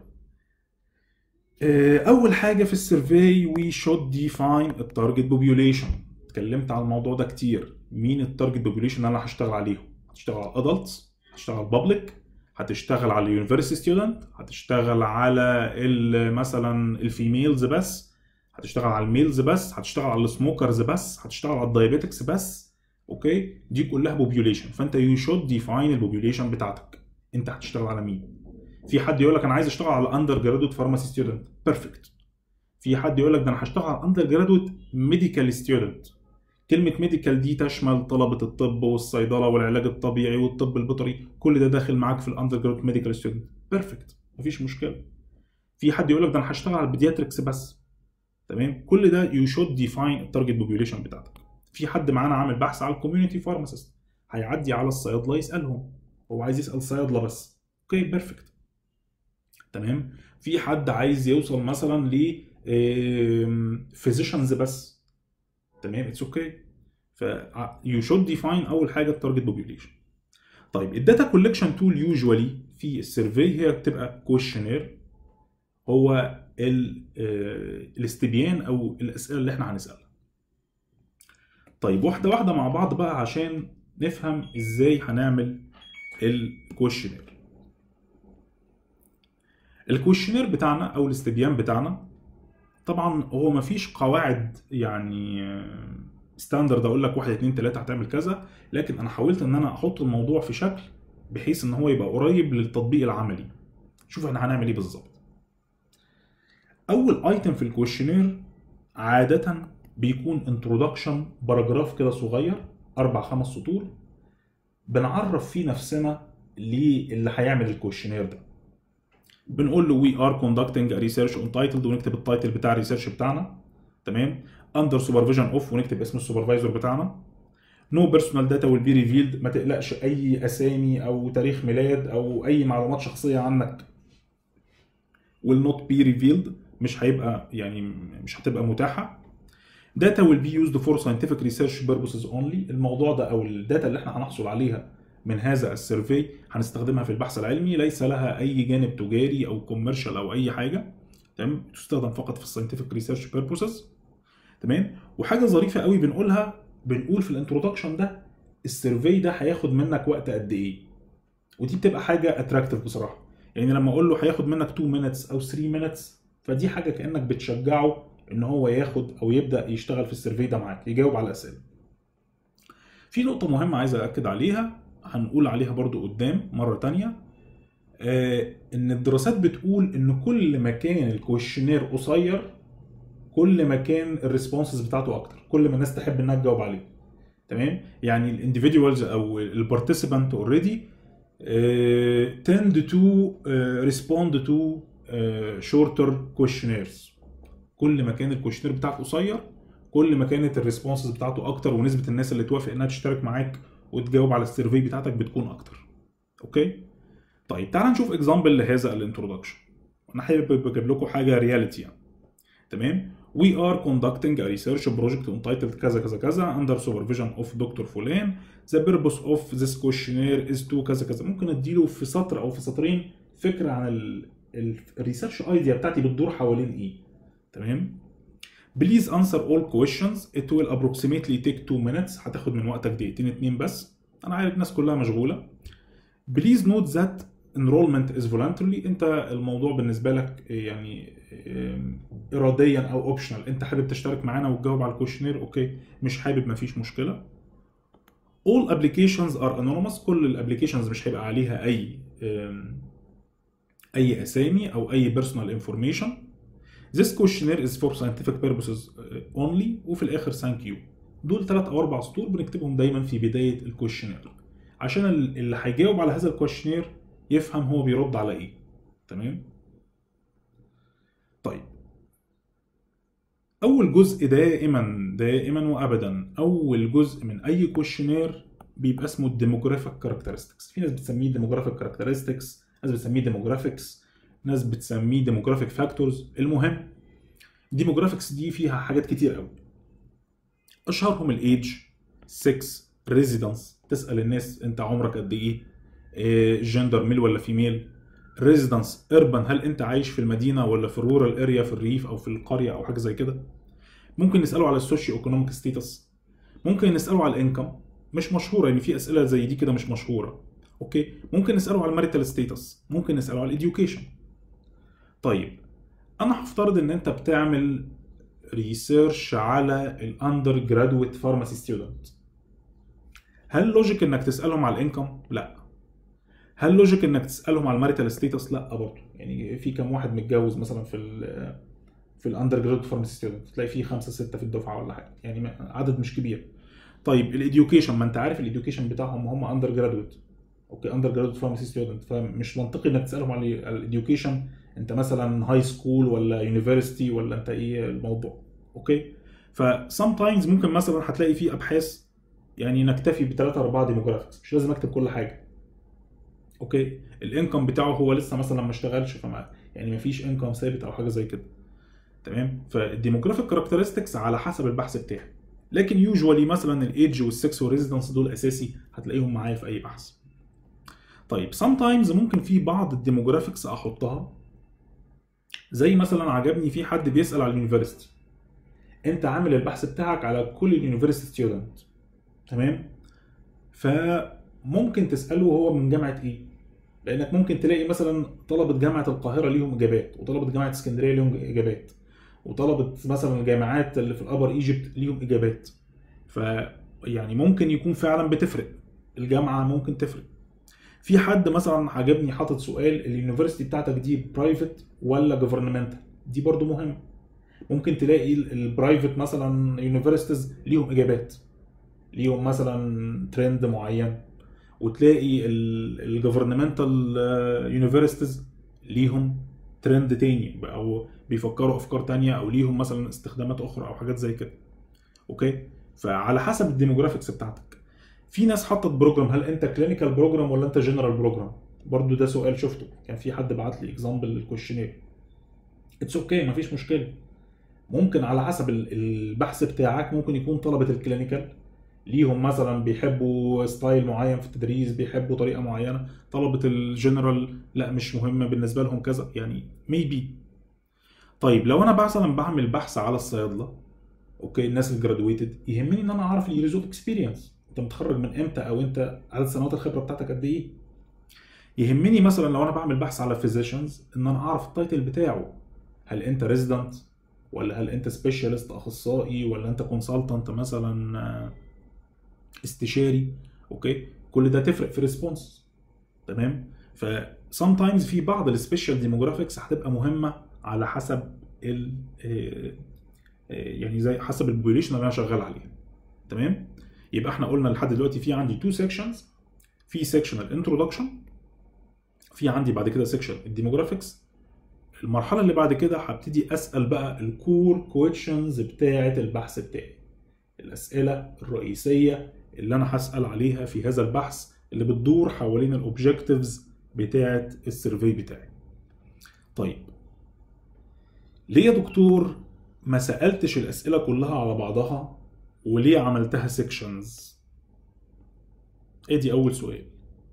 اول حاجه في السيرفي وي شود ديفاين التارجت بوبيوليشن اتكلمت على الموضوع ده كتير مين التارجت بوبيوليشن اللي انا هشتغل عليهم هتشتغل على الادلتس هتشتغل بابليك هتشتغل على اليونيفرسيتي ستودنت هتشتغل على مثلا الفيميلز بس هتشتغل على الميلز بس هتشتغل على السموكرز بس هتشتغل على الدايابيتكس بس اوكي دي كلها بوبيوليشن فانت يو شود ديفاين البوبيوليشن بتاعتك انت هتشتغل على مين في حد يقول لك انا عايز اشتغل على اندر جرادويت فارماسي ستودنت بيرفكت في حد يقول لك ده انا هشتغل على اندر جرادويت ميديكال ستودنت كلمة ميديكال دي تشمل طلبة الطب والصيدلة والعلاج الطبيعي والطب البيطري كل ده داخل معاك في الاندر جرادويت ميديكال ستودنت بيرفكت مفيش مشكلة في حد يقول لك ده انا هشتغل على البيدياتريكس بس تمام كل ده يو شود ديفاين التارجت بوبيوليشن بتاعتك في حد معانا عامل بحث على الكوميونتي فارماسيست هيعدي على الصيادله يسالهم هو عايز يسال صيادله بس اوكي بيرفكت تمام في حد عايز يوصل مثلا ل فيزيشنز بس تمام اتس اوكي ف يو شود ديفاين اول حاجه التارجت بوبيوليشن طيب الداتا كولكشن تول يوجوالي في السيرفي هي بتبقى كويشنير هو الاستبيان او الاسئله اللي احنا هنسالها طيب واحده واحده مع بعض بقى عشان نفهم ازاي هنعمل الكويشنير الكويشنير بتاعنا او الاستبيان بتاعنا طبعا هو مفيش قواعد يعني ستاندرد اقول لك 1 2 3 هتعمل كذا لكن انا حاولت ان انا احط الموضوع في شكل بحيث ان هو يبقى قريب للتطبيق العملي شوف احنا هنعمل ايه بالظبط اول ايتم في الكويشنير عاده بيكون انترودكشن باراجراف كده صغير اربع خمس سطور بنعرف فيه نفسنا للي هيعمل الكويشنير ده بنقول له وي ار كوندكتنج ريسيرش اون تايتلد ونكتب التايتل بتاع الريسيرش بتاعنا تمام اندر سوبرفيجن اوف ونكتب اسم السوبرفايزر بتاعنا نو بيرسونال داتا ويل بي ريفيلد ما تقلقش اي اسامي او تاريخ ميلاد او اي معلومات شخصيه عنك will not be revealed مش هيبقى يعني مش هتبقى متاحه data will be used for scientific research purposes only الموضوع ده او الداتا اللي احنا هنحصل عليها من هذا السيرفي هنستخدمها في البحث العلمي ليس لها اي جانب تجاري او كوميرشال او اي حاجه تمام تستخدم فقط في الساينتفك ريسيرش بيربوسز تمام وحاجه ظريفه قوي بنقولها بنقول في الانترودكشن ده السيرفي ده هياخد منك وقت قد ايه ودي بتبقى حاجه اتراكتيف بصراحه يعني لما اقول له هياخد منك 2 مينتس او 3 مينتس فدي حاجه كانك بتشجعه ان هو ياخد او يبدا يشتغل في السيرفي ده معاك يجاوب على الاسئله في نقطه مهمه عايز اكد عليها هنقول عليها برضو قدام مرة تانية آه ان الدراسات بتقول ان كل ما كان الكويشنير قصير كل ما كان الريسبونسز بتاعته اكتر كل ما الناس تحب انها تجاوب عليه تمام يعني الانديفيدوالز او البارتيسيبانت اوريدي tend to uh, respond to uh, shorter questionnaires كل ما كان الكويشنير بتاعك قصير كل ما كانت الريسبونسز بتاعته اكتر ونسبه الناس اللي توافق انها تشترك معاك وتجاوب على السيرفي بتاعتك بتكون اكتر اوكي طيب تعال نشوف اكزامبل لهذا الانترودكشن انا حابب اجيب لكم حاجه رياليتي يعني تمام We are conducting a research project entitled كذا كذا كذا under supervision of دكتور فلان. The purpose of this questionnaire is to كذا كذا. ممكن اديله في سطر او في سطرين فكره عن الريسيرش ايديا بتاعتي بتدور حوالين ايه. تمام؟ Please answer all questions. It will approximately take 2 minutes. هتاخد من وقتك دقيقتين اتنين بس. انا عارف الناس كلها مشغوله. Please note that enrollment is voluntarily. انت الموضوع بالنسبه لك يعني اراديا او اوبشنال انت حابب تشترك معانا وتجاوب على الكويشنير اوكي مش حابب مفيش مشكله. All applications are anonymous. كل الابلكيشنز مش هيبقى عليها اي اي اسامي او اي personal information This questionnaire is for scientific purposes only وفي الاخر thank you دول ثلاث او اربع سطور بنكتبهم دايما في بدايه الكويشنير عشان اللي هيجاوب على هذا الكويشنير يفهم هو بيرد على ايه تمام طيب اول جزء دائما دائما وابدا اول جزء من اي كويشنير بيبقى اسمه الديموغرافيك كاركترستكس في ناس بتسميه ديموغرافيك كاركترستكس ناس بتسميه ديموغرافيكس ناس بتسميه ديموغرافيك فاكتورز المهم الديموغرافيكس دي فيها حاجات كتير قوي اشهرهم الايدج 6 ريزيدنس تسال الناس انت عمرك قد ايه جندر ميل ولا فيميل ريزيدنس اربن هل انت عايش في المدينه ولا في الرورال اريا في الريف او في القريه او حاجه زي كده ممكن نساله على السوشيو ايكونوميك ستيتس ممكن نساله على الانكم مش مشهوره يعني في اسئله زي دي كده مش مشهوره اوكي ممكن نساله على الماريتال ستيتس ممكن نساله على الاديوكيشن طيب انا هفترض ان انت بتعمل ريسيرش على الاندر جرادويت فارماسي ستودنت هل لوجيك انك تسالهم على الانكم لا هل لوجيك انك تسالهم على الماريتال ستيتس لا برضه يعني في كم واحد متجوز مثلا في ال في الاندر جرادويت فارماسي ستودنت تلاقي في خمسه سته في الدفعه ولا حاجه يعني عدد مش كبير طيب الاديوكيشن ما انت عارف الاديوكيشن بتاعهم هم اندر جرادويت اوكي اندر جرادويت فارماسي ستودنت فمش منطقي انك تسالهم على الاديوكيشن انت مثلا هاي سكول ولا يونيفرستي ولا انت ايه الموضوع اوكي ف sometimes ممكن مثلا هتلاقي في ابحاث يعني نكتفي بثلاثة أربعة ديموجرافيكس مش لازم أكتب كل حاجة اوكي الانكم بتاعه هو لسه مثلا ما اشتغلش فما يعني ما فيش انكم ثابت او حاجه زي كده تمام فالديموجرافيك كاركترستكس على حسب البحث بتاعي لكن يوجوالي مثلا الايدج والسكس والريزيدنس دول اساسي هتلاقيهم معايا في اي بحث طيب sometimes ممكن في بعض الديموجرافيكس احطها زي مثلا عجبني في حد بيسال على اليونيفرستي انت عامل البحث بتاعك على كل اليونيفرستي ستودنت تمام فممكن تساله هو من جامعه ايه لانك ممكن تلاقي مثلا طلبه جامعه القاهره ليهم اجابات وطلبه جامعه اسكندريه ليهم اجابات وطلبه مثلا الجامعات اللي في الابر ايجيبت ليهم اجابات ف يعني ممكن يكون فعلا بتفرق الجامعه ممكن تفرق في حد مثلا عجبني حاطط سؤال اليونيفرستي بتاعتك دي برايفت ولا جوفرنمنتال دي برضو مهم ممكن تلاقي البرايفت مثلا يونيفرستيز ليهم اجابات ليهم مثلا ترند معين وتلاقي الجوفرنمنتال يونيفرستيز ليهم ترند تاني او بيفكروا افكار تانية او ليهم مثلا استخدامات اخرى او حاجات زي كده اوكي فعلى حسب الديموجرافيكس بتاعتك في ناس حطت بروجرام هل انت كلينيكال بروجرام ولا انت جنرال بروجرام برضو ده سؤال شفته كان في حد بعت لي اكزامبل للكويشنير اتس اوكي مفيش مشكله ممكن على حسب البحث بتاعك ممكن يكون طلبه الكلينيكال ليهم مثلا بيحبوا ستايل معين في التدريس بيحبوا طريقه معينه طلبه الجنرال لا مش مهمه بالنسبه لهم كذا يعني ميبي طيب لو انا مثلا بعمل بحث على الصيادله اوكي الناس الجرادويتد يهمني ان انا اعرف اليرز اوف اكسبيرينس انت متخرج من امتى او انت عدد سنوات الخبره بتاعتك قد ايه يهمني مثلا لو انا بعمل بحث على فيزيشنز ان انا اعرف التايتل بتاعه هل انت ريزيدنت ولا هل انت سبيشالست اخصائي ولا انت كونسلتنت مثلا استشاري اوكي كل ده تفرق في ريسبونس تمام ف sometimes في بعض السبيشال ديموجرافيكس هتبقى مهمه على حسب ال يعني زي حسب البوبيليشن اللي انا شغال عليها تمام يبقى احنا قلنا لحد دلوقتي في عندي تو سيكشنز في سيكشن الانترودكشن في عندي بعد كده سيكشن الديموجرافيكس المرحله اللي بعد كده هبتدي اسال بقى الكور كويشنز بتاعه البحث بتاعي الاسئله الرئيسيه اللي انا هسال عليها في هذا البحث اللي بتدور حوالين الاوبجكتيفز بتاعه السيرفي بتاعي طيب ليه يا دكتور ما سالتش الاسئله كلها على بعضها وليه عملتها سيكشنز ادي اول سؤال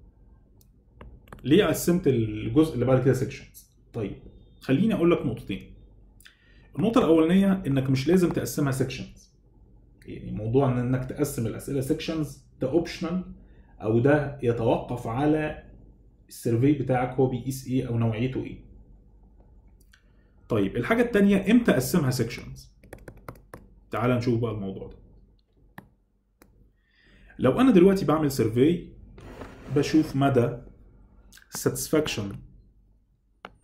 ليه قسمت الجزء اللي بعد كده سيكشنز طيب خليني اقول لك نقطتين النقطه الاولانيه انك مش لازم تقسمها سيكشنز يعني موضوع ان انك تقسم الاسئله سيكشنز ده اوبشنال او ده يتوقف على السيرفي بتاعك هو بيقيس ايه او نوعيته ايه طيب الحاجه الثانيه امتى اقسمها سيكشنز تعال نشوف بقى الموضوع ده لو انا دلوقتي بعمل سيرفي بشوف مدى satisfaction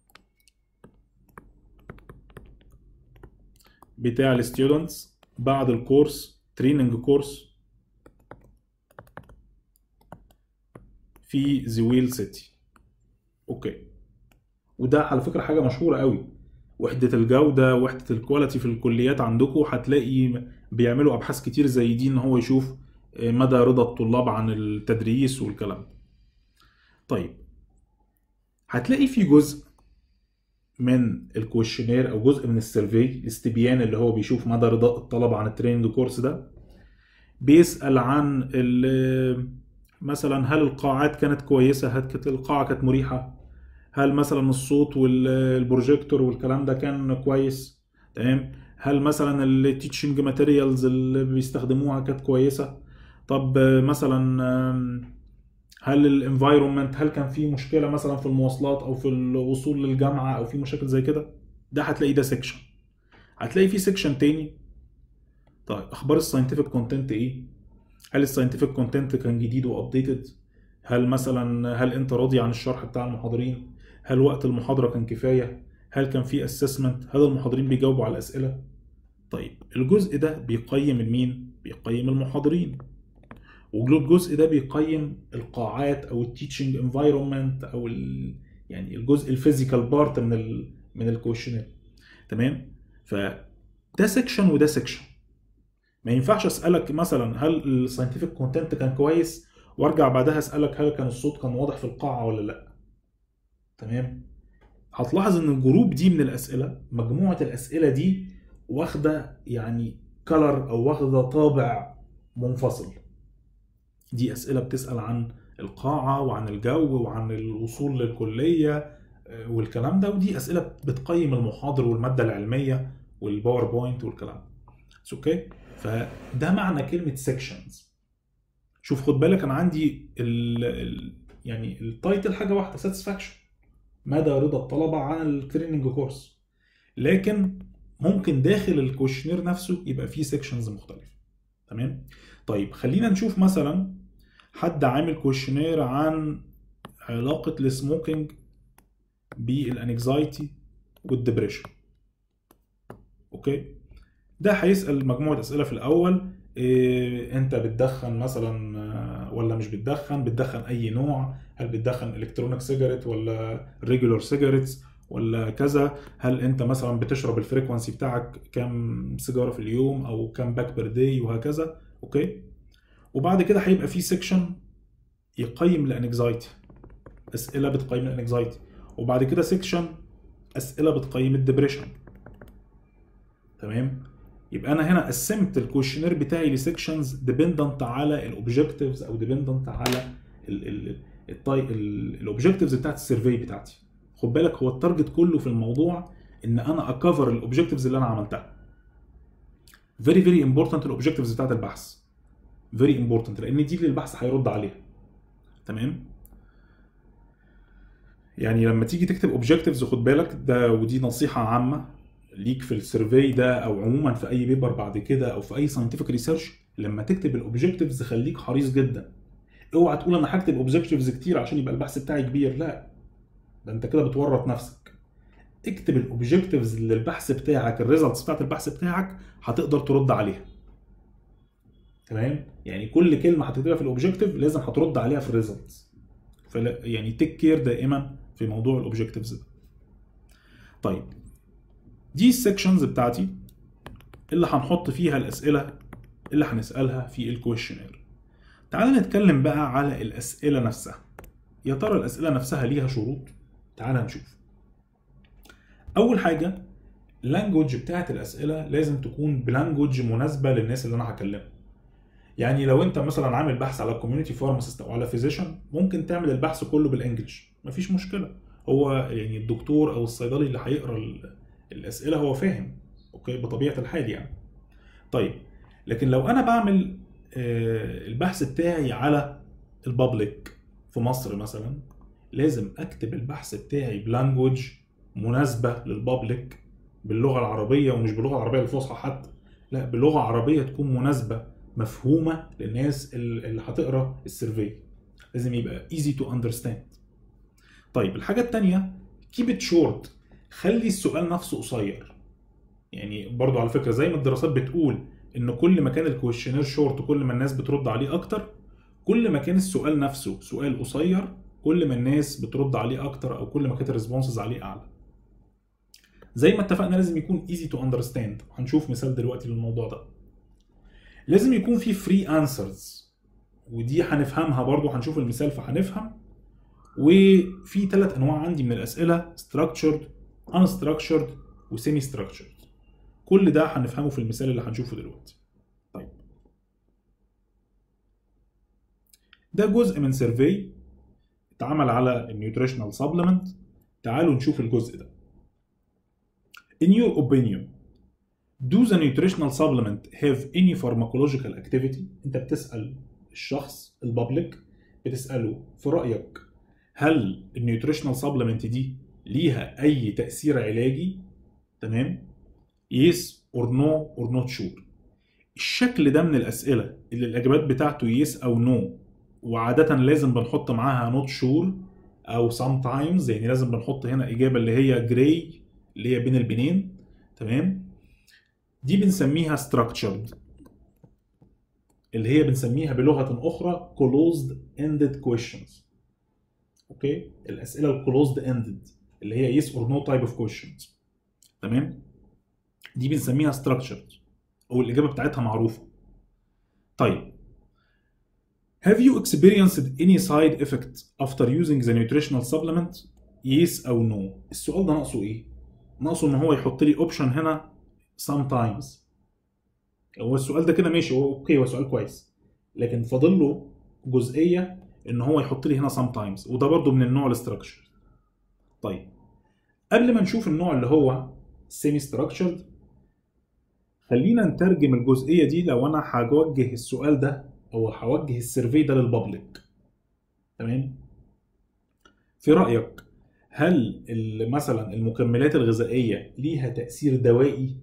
بتاع الستودنتس بعد الكورس تريننج كورس في زويل سيتي اوكي وده على فكره حاجه مشهوره قوي وحده الجوده وحده الكواليتي في الكليات عندكم هتلاقي بيعملوا ابحاث كتير زي دي ان هو يشوف مدى رضا الطلاب عن التدريس والكلام ده طيب هتلاقي في جزء من الكويشنير او جزء من السيرفي الاستبيان اللي هو بيشوف مدى رضا الطلبه عن التريننج كورس ده بيسال عن مثلا هل القاعات كانت كويسه هل كانت القاعه كانت مريحه هل مثلا الصوت والبروجيكتور والكلام ده كان كويس تمام هل مثلا التيتشنج ماتيريالز اللي بيستخدموها كانت كويسه طب مثلا هل الانفايرمنت هل كان في مشكله مثلا في المواصلات او في الوصول للجامعه او في مشاكل زي كده ده هتلاقي ده سيكشن هتلاقي في سيكشن تاني طيب اخبار الساينتفك كونتنت ايه هل الساينتفك كونتنت كان جديد وابديتد هل مثلا هل انت راضي عن الشرح بتاع المحاضرين هل وقت المحاضره كان كفايه هل كان في اسسمنت هل المحاضرين بيجاوبوا على الاسئله طيب الجزء ده بيقيم المين بيقيم المحاضرين والجزء ده بيقيم القاعات او التيتشنج انفايرمنت او ال يعني الجزء الفيزيكال بارت من ال من الكويشنير تمام فده سيكشن وده سيكشن ما ينفعش اسالك مثلا هل الساينتفك كونتنت كان كويس وارجع بعدها اسالك هل كان الصوت كان واضح في القاعه ولا لا تمام هتلاحظ ان الجروب دي من الاسئله مجموعه الاسئله دي واخده يعني كلر او واخده طابع منفصل دي اسئله بتسال عن القاعه وعن الجو وعن الوصول للكليه والكلام ده ودي اسئله بتقيم المحاضر والماده العلميه والباوربوينت والكلام اوكي فده معنى كلمه سيكشنز شوف خد بالك انا عندي ال ال يعني التايتل حاجه واحده ساتسفاكشن مدى رضا الطلبه عن التريننج كورس لكن ممكن داخل الكوشنير نفسه يبقى فيه سيكشنز مختلفه تمام طيب خلينا نشوف مثلا حد عامل كوشنير عن علاقة السموكينج بالانكزايتي والدبريشن اوكي ده هيسأل مجموعة أسئلة في الأول إيه أنت بتدخن مثلا ولا مش بتدخن بتدخن أي نوع هل بتدخن إلكترونيك سيجاريت ولا ريجولار سيجاريتس ولا كذا هل انت مثلا بتشرب الفريكونسي بتاعك كام سيجاره في اليوم او كام باك بير داي وهكذا اوكي وبعد كده هيبقى في سيكشن يقيم الانكزايتي اسئله بتقيم الانكزايتي وبعد كده سيكشن اسئله بتقيم الدبريشن تمام يبقى انا هنا قسمت الكويشنير بتاعي لسيكشنز ديبندنت على الاوبجكتيفز او ديبندنت على الاوبجكتيفز بتاعت السيرفي بتاعتي خد بالك هو التارجت كله في الموضوع ان انا اكفر الاوبجكتيفز اللي انا عملتها فيري فيري امبورتنت الاوبجكتيفز بتاعت البحث فيري امبورتنت لان دي اللي البحث هيرد عليها تمام يعني لما تيجي تكتب اوبجكتيفز خد بالك ده ودي نصيحه عامه ليك في السيرفي ده او عموما في اي بيبر بعد كده او في اي ساينتفك ريسيرش لما تكتب الاوبجكتيفز خليك حريص جدا اوعى تقول انا هكتب اوبجكتيفز كتير عشان يبقى البحث بتاعي كبير لا ده انت كده بتورط نفسك اكتب الاوبجكتيفز اللي البحث بتاعك الريزلتس بتاعت البحث بتاعك هتقدر ترد عليها تمام يعني كل كلمه هتكتبها في الاوبجكتيف لازم هترد عليها في الريزلتس يعني تيك كير دائما في موضوع الاوبجكتيفز ده طيب دي السكشنز بتاعتي اللي هنحط فيها الاسئله اللي هنسالها في الكويشنير تعال نتكلم بقى على الاسئله نفسها يا ترى الاسئله نفسها ليها شروط تعال نشوف اول حاجه اللانجوج بتاعت الاسئله لازم تكون بلانجوج مناسبه للناس اللي انا هكلمهم يعني لو انت مثلا عامل بحث على كوميونتي فارماسيست او على فيزيشن ممكن تعمل البحث كله بالانجلش مفيش مشكله هو يعني الدكتور او الصيدلي اللي هيقرا الاسئله هو فاهم اوكي بطبيعه الحال يعني طيب لكن لو انا بعمل البحث بتاعي على البابليك في مصر مثلا لازم اكتب البحث بتاعي بلانجوج مناسبه للبابليك باللغه العربيه ومش باللغه العربيه الفصحى حتى لا بلغه عربيه تكون مناسبه مفهومه للناس اللي هتقرا السيرفي لازم يبقى easy to understand طيب الحاجه الثانيه keep it short خلي السؤال نفسه قصير يعني برضو على فكره زي ما الدراسات بتقول ان كل ما كان الكويشنير شورت كل ما الناس بترد عليه اكتر كل ما كان السؤال نفسه سؤال قصير كل ما الناس بترد عليه اكتر او كل ما كانت الريسبونسز عليه اعلى زي ما اتفقنا لازم يكون easy to understand هنشوف مثال دلوقتي للموضوع ده لازم يكون في free answers ودي هنفهمها برضو هنشوف المثال فهنفهم وفي ثلاث انواع عندي من الاسئله structured unstructured وسيمي structured كل ده هنفهمه في المثال اللي هنشوفه دلوقتي طيب ده جزء من سيرفي اتعمل على النيوتريشنال سبلمنت تعالوا نشوف الجزء ده In your opinion do the nutritional supplement have any pharmacological activity انت بتسأل الشخص البابليك بتسأله في رأيك هل النيوتريشنال سبلمنت دي ليها أي تأثير علاجي تمام yes or no or not sure الشكل ده من الأسئلة اللي الإجابات بتاعته yes أو no وعادة لازم بنحط معاها not sure أو sometimes يعني لازم بنحط هنا إجابة اللي هي gray اللي هي بين البنين تمام دي بنسميها structured اللي هي بنسميها بلغة أخرى closed ended questions اوكي الأسئلة ال closed ended اللي هي yes or no type of questions تمام دي بنسميها structured او الاجابه بتاعتها معروفه طيب Have you experienced any side effect after using the nutritional supplement? Yes أو no. السؤال ده ناقصه إيه؟ ناقصه إن هو يحط لي اوبشن هنا sometimes. هو السؤال ده كده ماشي هو أوكي هو سؤال كويس. لكن فاضل له جزئية إن هو يحط لي هنا sometimes وده برضو من النوع الاستراكشر. طيب قبل ما نشوف النوع اللي هو semi structured خلينا نترجم الجزئيه دي لو انا هوجه السؤال ده او هوجه السيرفي ده للبابليك تمام في رايك هل مثلا المكملات الغذائيه ليها تاثير دوائي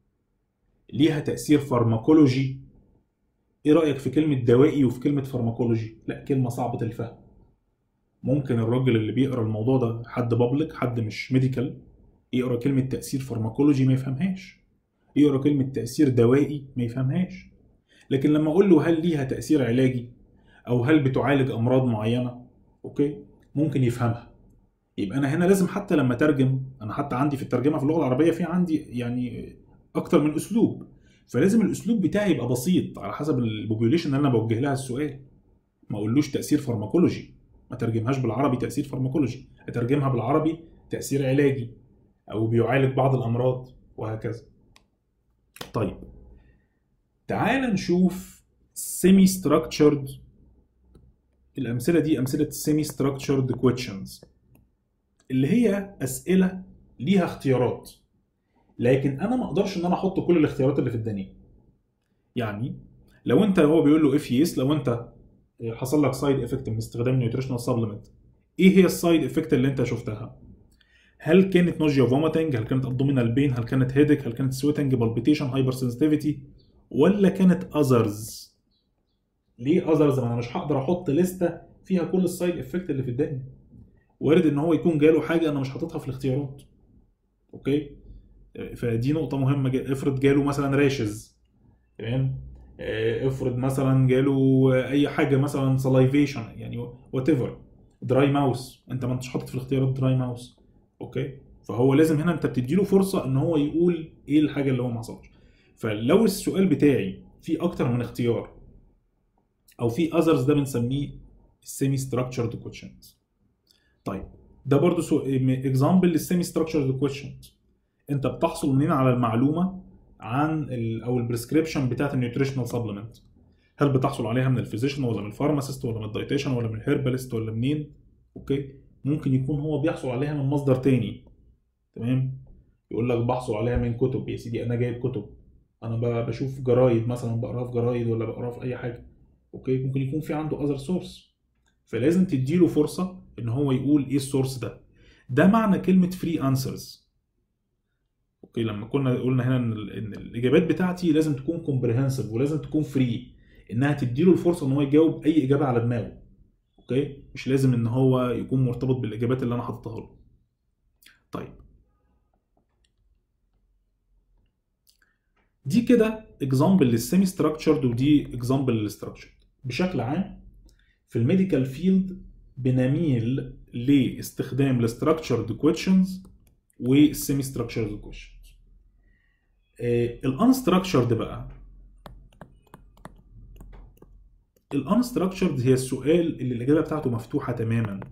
ليها تاثير فارماكولوجي ايه رايك في كلمه دوائي وفي كلمه فارماكولوجي لا كلمه صعبه الفهم ممكن الراجل اللي بيقرا الموضوع ده حد بابليك حد مش ميديكال يقرا كلمه تاثير فارماكولوجي ما يفهمهاش يقرا كلمه تاثير دوائي ما يفهمهاش لكن لما اقول له هل ليها تاثير علاجي او هل بتعالج امراض معينه اوكي ممكن يفهمها يبقى انا هنا لازم حتى لما اترجم انا حتى عندي في الترجمه في اللغه العربيه في عندي يعني اكتر من اسلوب فلازم الاسلوب بتاعي يبقى بسيط على حسب البوبيوليشن اللي انا بوجه لها السؤال ما اقولوش تاثير فارماكولوجي ما ترجمهاش بالعربي تاثير فارماكولوجي اترجمها بالعربي تاثير علاجي او بيعالج بعض الامراض وهكذا طيب تعال نشوف semi structured الامثله دي امثله semi structured questions اللي هي اسئله ليها اختيارات لكن انا ما اقدرش ان انا احط كل الاختيارات اللي في الدنيا يعني لو انت هو بيقول له اف يس لو انت حصل لك سايد افكت من استخدام نيوتريشنال سبلمنت ايه هي السايد افكت اللي انت شفتها هل كانت نوجيا فوميتنج هل كانت ابدومينال بين هل كانت هيدك هل كانت سويتنج بالبيتيشن هايبر سنسيتيفيتي ولا كانت اذرز ليه اذرز ما انا مش هقدر احط لسته فيها كل السايد افكت اللي في الدنيا وارد ان هو يكون جاله حاجه انا مش حاططها في الاختيارات اوكي فدي نقطه مهمه جدا افرض جاله مثلا راشز تمام افرض مثلا جاله اي حاجه مثلا سلايفيشن يعني وات ايفر دراي ماوس انت ما انتش حاطط في الاختيارات دراي ماوس اوكي فهو لازم هنا انت بتديله فرصه ان هو يقول ايه الحاجه اللي هو ما حصلش فلو السؤال بتاعي فيه اكتر من اختيار او في اذرز ده بنسميه سيمي ستراكشرد كويشنز طيب ده برضو سو... اكزامبل للسيمي ستراكشرد كويشنز انت بتحصل منين على المعلومه عن ال او البريسكريبشن بتاعت النيوتريشنال سبلمنت هل بتحصل عليها من الفيزيشن ولا من الفارماسيست ولا من الدايتيشن ولا من الهيرباليست ولا منين اوكي ممكن يكون هو بيحصل عليها من مصدر تاني تمام يقول لك بحصل عليها من كتب يا سيدي انا جايب كتب انا بشوف جرايد مثلا بقراها في جرايد ولا بقراها في اي حاجه اوكي ممكن يكون في عنده اذر سورس فلازم تديله فرصه ان هو يقول ايه السورس ده ده معنى كلمه فري انسرز اوكي لما كنا قلنا هنا ان, إن الاجابات بتاعتي لازم تكون كومبريهنسيف ولازم تكون فري انها تديله الفرصه ان هو يجاوب اي اجابه على دماغه اوكي مش لازم ان هو يكون مرتبط بالاجابات اللي انا حاططها له طيب دي كده اكزامبل للسيمي ستراكشرد ودي اكزامبل للستراكشرد بشكل عام في الميديكال فيلد بنميل لاستخدام الستراكشرد كويشنز والسيمي ستراكشرد كويشنز الانستراكشرد بقى الانستراكشرد هي السؤال اللي الاجابه بتاعته مفتوحه تماما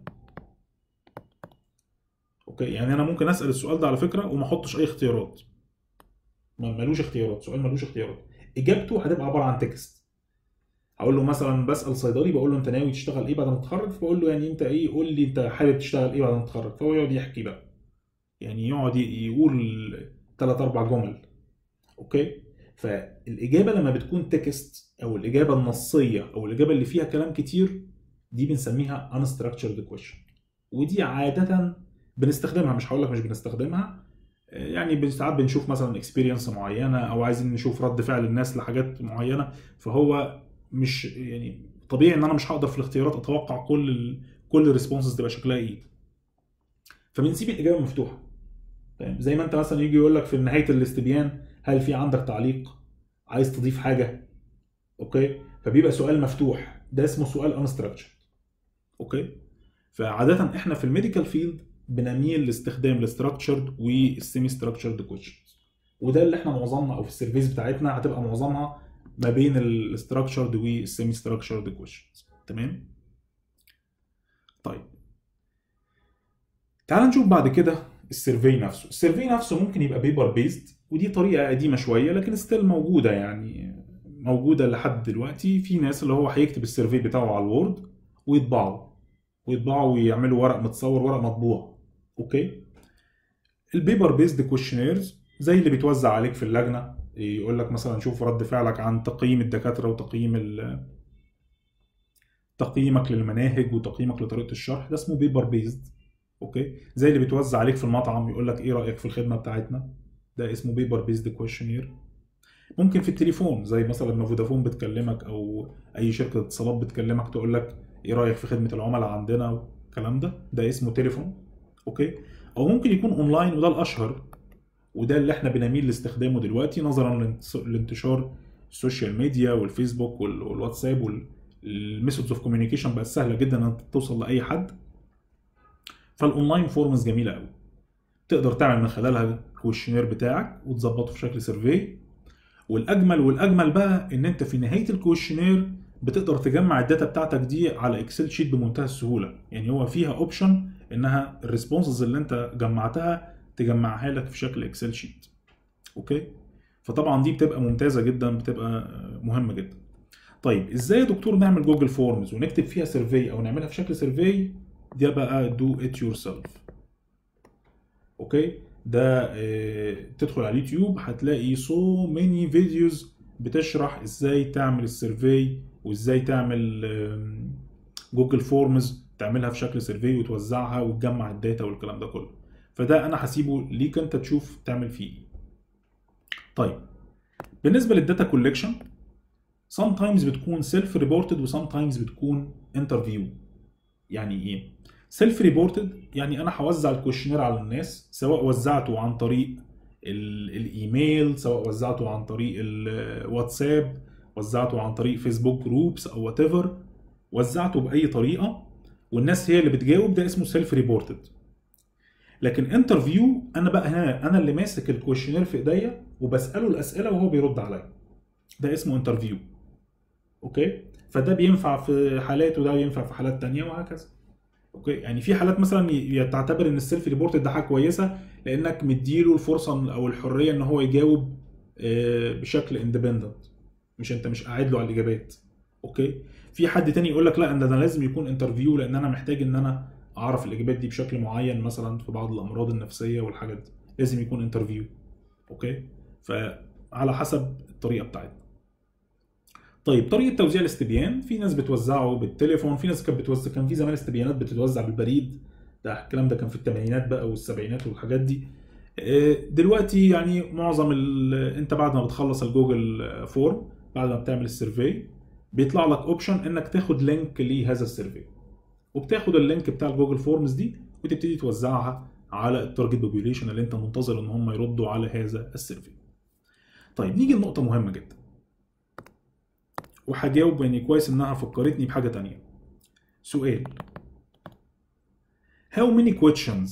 اوكي يعني انا ممكن اسال السؤال ده على فكره وما احطش اي اختيارات ما- ملوش اختيارات سؤال ملوش اختيارات اجابته هتبقى عباره عن تكست هقول له مثلا بسال صيدلي بقول له انت ناوي تشتغل ايه بعد ما تتخرج فبقول له يعني انت ايه قول لي انت حابب تشتغل ايه بعد ما تتخرج فهو يقعد يحكي بقى يعني يقعد ي- يقول ثلاث اربع جمل اوكي فالاجابه لما بتكون تكست او الاجابه النصيه او الاجابه اللي فيها كلام كتير دي بنسميها unstructured question ودي عاده بنستخدمها مش هقول لك مش بنستخدمها يعني بن- ساعات بنشوف مثلا اكسبيرينس معينه او عايزين نشوف رد فعل الناس لحاجات معينه فهو مش يعني طبيعي ان انا مش هقدر في الاختيارات اتوقع كل ال كل الريسبونسز تبقى شكلها ايه فبنسيب الاجابه مفتوحه فاهم زي ما انت مثلا يجي يقول لك في نهايه الاستبيان هل في عندك تعليق عايز تضيف حاجه اوكي فبيبقى سؤال مفتوح ده اسمه سؤال انستراكشر اوكي فعاده احنا في الميديكال فيلد بنميل لاستخدام الستراكشرد والسيمي ستراكشرد كويشنز وده اللي احنا معظمنا او في السيرفيس بتاعتنا هتبقى معظمها ما بين الستراكشرد والسيمي ستراكشرد كويشنز تمام طيب تعال نشوف بعد كده السيرفي نفسه السيرفي نفسه ممكن يبقى بيبر بيزد ودي طريقه قديمه شويه لكن ستيل موجوده يعني موجوده لحد دلوقتي في ناس اللي هو هيكتب السيرفي بتاعه على الوورد ويطبعه ويطبعه ويعملوا ورق متصور ورق مطبوع اوكي البيبر بيزد كويشنيرز زي اللي بيتوزع عليك في اللجنه يقول لك مثلا شوف رد فعلك عن تقييم الدكاتره وتقييم ال- تقييمك للمناهج وتقييمك لطريقه الشرح ده اسمه بيبر بيزد اوكي زي اللي بيتوزع عليك في المطعم يقول لك ايه رايك في الخدمه بتاعتنا ده اسمه بيبر بيزد كويشنير ممكن في التليفون زي مثلا لما فودافون بتكلمك او اي شركه اتصالات بتكلمك تقول لك ايه رايك في خدمه العملاء عندنا والكلام ده ده اسمه تليفون اوكي او ممكن يكون اونلاين وده الاشهر وده اللي احنا بنميل لاستخدامه دلوقتي نظرا لانتص- لانتشار السوشيال ميديا والفيسبوك وال- والواتساب والميثودز اوف كوميونيكيشن بقت سهله جدا انك توصل لاي حد فالاونلاين فورمز جميله قوي تقدر تعمل من خلالها الكويشنير بتاعك وتظبطه في شكل سيرفي والاجمل والاجمل بقى ان انت في نهايه الكويشنير بتقدر تجمع الداتا بتاعتك دي على اكسل شيت بمنتهى السهوله يعني هو فيها اوبشن انها الريسبونسز اللي انت جمعتها تجمعها لك في شكل اكسل شيت اوكي فطبعا دي بتبقى ممتازه جدا بتبقى مهمه جدا طيب ازاي يا دكتور نعمل جوجل فورمز ونكتب فيها سيرفي او نعملها في شكل سيرفي ده بقى دو ات يور سيلف اوكي ده آه، تدخل على اليوتيوب هتلاقي سو ماني فيديوز بتشرح ازاي تعمل السيرفي وازاي تعمل آم، جوجل فورمز تعملها في شكل سيرفي وتوزعها وتجمع الداتا والكلام ده كله فده انا هسيبه ليك انت تشوف تعمل فيه ايه طيب بالنسبه للداتا كولكشن sometimes بتكون سيلف ريبورتد وسامتايمز بتكون انترفيو يعني ايه سيلف ريبورتد يعني انا هوزع الكويشنير على الناس سواء وزعته عن طريق ال- الايميل سواء وزعته عن طريق الواتساب وزعته عن طريق فيسبوك جروبس او وات ايفر وزعته باي طريقه والناس هي اللي بتجاوب ده اسمه سيلف ريبورتد لكن انترفيو انا بقى هنا انا اللي ماسك الكويشنير في ايديا وبساله الاسئله وهو بيرد عليا ده اسمه انترفيو اوكي فده بينفع في حالات وده ينفع في حالات تانية وهكذا اوكي يعني في حالات مثلا ي- تعتبر ان السيلف ريبورتد ده حاجه كويسه لانك مديله الفرصه او الحريه ان هو يجاوب آه، بشكل اندبندنت مش انت مش قاعد له على الاجابات اوكي في حد تاني يقول لك لا ان ده لازم يكون انترفيو لان انا محتاج ان انا اعرف الاجابات دي بشكل معين مثلا في بعض الامراض النفسيه والحاجات دي لازم يكون انترفيو اوكي فعلى حسب الطريقه بتاعتنا طيب طريقه توزيع الاستبيان في ناس بتوزعه بالتليفون في ناس كانت بتوزع كان في زمان استبيانات بتتوزع بالبريد ده الكلام ده كان في الثمانينات بقى والسبعينات والحاجات دي آه، دلوقتي يعني معظم ال... انت بعد ما بتخلص الجوجل فورم بعد ما بتعمل السيرفي بيطلع لك اوبشن انك تاخد لينك لهذا السيرفي وبتاخد اللينك بتاع الجوجل فورمز دي وتبتدي توزعها على التارجت بوبيوليشن اللي انت منتظر ان هم يردوا على هذا السيرفي طيب نيجي لنقطه مهمه جدا وهجاوب يعني كويس انها فكرتني بحاجه تانية سؤال how many questions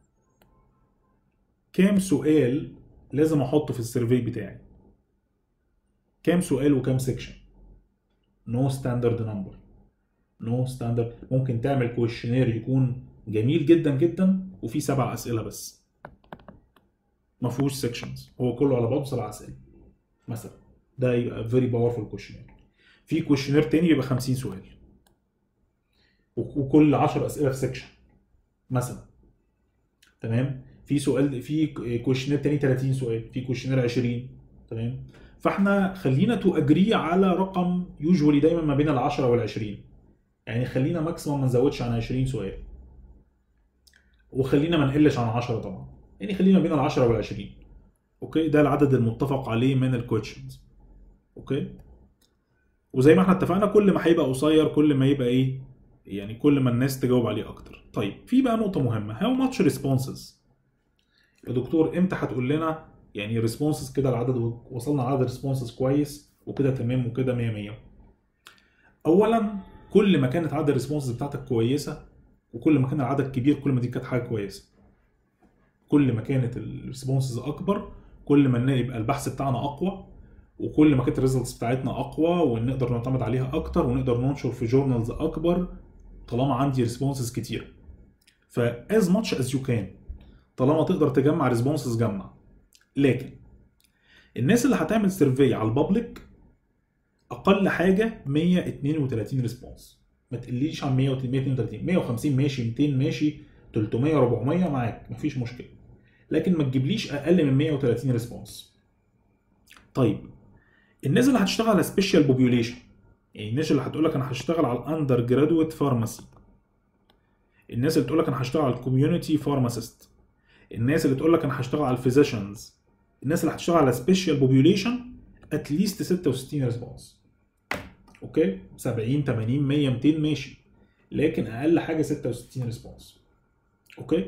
كام سؤال لازم احطه في السيرفي بتاعي كام سؤال وكام سيكشن نو ستاندرد نمبر نو ستاندرد ممكن تعمل كويشنير يكون جميل جدا جدا وفيه سبع اسئله بس ما فيهوش سيكشنز هو كله على بعضه سبع اسئله مثلا ده يبقى فيري باورفول كويشنير في كويشنير تاني يبقى 50 سؤال وكل 10 اسئله في سيكشن مثلا تمام في سؤال في كويشنير تاني 30 سؤال في كويشنير 20 تمام فاحنا خلينا تو اجري على رقم يوجوالي دايما ما بين ال 10 وال 20 يعني خلينا ماكسيموم ما نزودش عن 20 سؤال وخلينا ما نقلش عن 10 طبعا يعني خلينا بين ال 10 وال 20 اوكي ده العدد المتفق عليه من الكويشنز اوكي وزي ما احنا اتفقنا كل ما هيبقى قصير كل ما يبقى ايه يعني كل ما الناس تجاوب عليه اكتر طيب في بقى نقطه مهمه هاو ماتش ريسبونسز يا دكتور امتى هتقول لنا يعني ريسبونسز كده العدد وصلنا لعدد ريسبونسز كويس وكده تمام وكده 100 100 اولا كل ما كانت عدد الريسبونسز بتاعتك كويسه وكل ما كان العدد كبير كل ما دي كانت حاجه كويسه كل ما كانت الريسبونسز اكبر كل ما يبقى البحث بتاعنا اقوى وكل ما كانت الريزلتس بتاعتنا اقوى ونقدر نعتمد عليها اكتر ونقدر ننشر في جورنالز اكبر طالما عندي ريسبونسز كتير فاز ماتش از يو كان طالما تقدر تجمع ريسبونسز جمع لكن الناس اللي هتعمل سيرفي على البابليك اقل حاجه 132 ريسبونس ما تقليش عن 132 150 ماشي 200 ماشي 300 400 معاك مفيش مشكله لكن ما تجيبليش اقل من 130 ريسبونس طيب الناس اللي هتشتغل على سبيشال بوبيوليشن يعني الناس اللي هتقول لك انا هشتغل على الاندر جرادويت فارماسي الناس اللي تقول لك انا هشتغل على الكوميونتي فارماسيست الناس اللي تقول لك انا هشتغل على الفيزيشنز الناس اللي هتشتغل على سبيشال بوبيوليشن اتليست 66 ريسبونس اوكي 70 80 100 200 ماشي لكن اقل حاجه 66 ريسبونس اوكي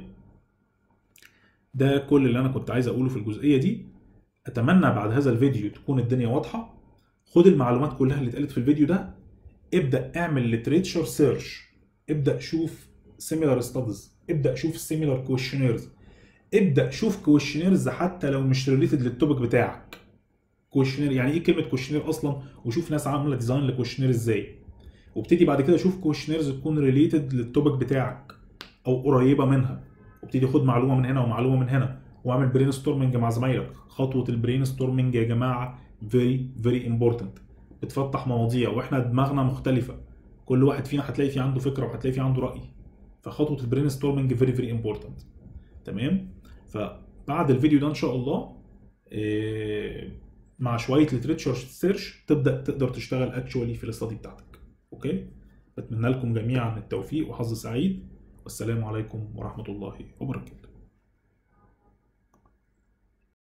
ده كل اللي انا كنت عايز اقوله في الجزئيه دي اتمنى بعد هذا الفيديو تكون الدنيا واضحه خد المعلومات كلها اللي اتقالت في الفيديو ده ابدا اعمل ليتريتشر سيرش ابدا شوف سيميلار ستاديز ابدا شوف سيميلار كويشنيرز ابدا شوف كويشنيرز حتى لو مش ريليتد للتوبيك بتاعك كويشنير يعني ايه كلمه كويشنير اصلا وشوف ناس عامله ديزاين لكويشنير ازاي وابتدي بعد كده شوف كويشنيرز تكون ريليتد للتوبيك بتاعك او قريبه منها وابتدي خد معلومه من هنا ومعلومه من هنا واعمل برين ستورمنج مع زمايلك خطوه البرين ستورمنج يا جماعه فيري فيري امبورتنت بتفتح مواضيع واحنا دماغنا مختلفه كل واحد فينا هتلاقي في عنده فكره وهتلاقي في عنده راي فخطوه البرين ستورمنج فيري فيري امبورتنت تمام فبعد الفيديو ده ان شاء الله مع شويه ليتريتشر سيرش تبدا تقدر تشتغل اكشوالي في الاستادي بتاعتك اوكي بتمنى لكم جميعا التوفيق وحظ سعيد والسلام عليكم ورحمه الله وبركاته